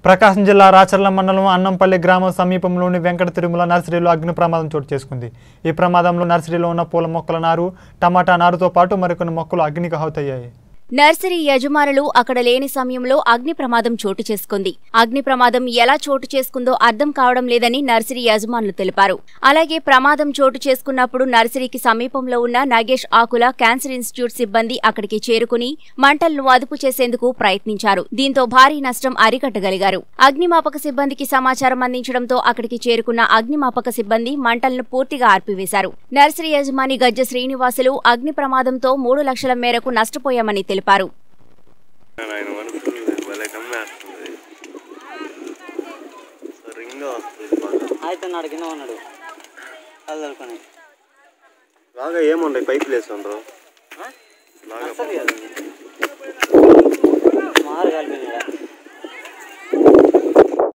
ప్రకాశం జిల్లా రాచర్ల మండలం అన్నంపల్లి గ్రామం సమీపంలోని వెంకట తిరుమల నర్సరీలో అగ్ని ప్రమాదం చోటు చేసుకుంది ఈ ప్రమాదంలో నర్సరీలో ఉన్న పూల మొక్కల నారు టమాటా నారుతో పాటు మరికొన్ని మొక్కలు అగ్నికి ఆహుతయ్యాయి నర్సరీ యజమానులు అక్కడ లేని సమయంలో అగ్ని ప్రమాదం చోటు చేసుకుంది అగ్ని ప్రమాదం ఎలా చోటు చేసుకుందో అర్థం కావడం లేదని నర్సరీ యజమానులు తెలిపారు అలాగే ప్రమాదం చోటు చేసుకున్నప్పుడు నర్సరీకి సమీపంలో ఉన్న నాగేష్ ఆకుల క్యాన్సర్ ఇన్స్టిట్యూట్ సిబ్బంది అక్కడికి చేరుకుని మంటలను అదుపు చేసేందుకు ప్రయత్నించారు దీంతో భారీ నష్టం అరికట్టగలిగారు అగ్నిమాపక సిబ్బందికి సమాచారం అందించడంతో అక్కడికి చేరుకున్న అగ్నిమాపక సిబ్బంది మంటలను పూర్తిగా ఆర్పివేశారు నర్సరీ యజమాని గజ్జ శ్రీనివాసులు అగ్ని ప్రమాదంతో మూడు లక్షల మేరకు నష్టపోయామని తెలిపారు ఆయన మనసు భలే కమ్మేస్తుంది సరిగ్గా వస్తుంది బాగా ఆడుతున్నాడు కింద ఉన్నాడు అది దొరుకుని బాగా ఏముండయి పైపులు వేస్తుండ్రు బాగా మారు కలిపినాడు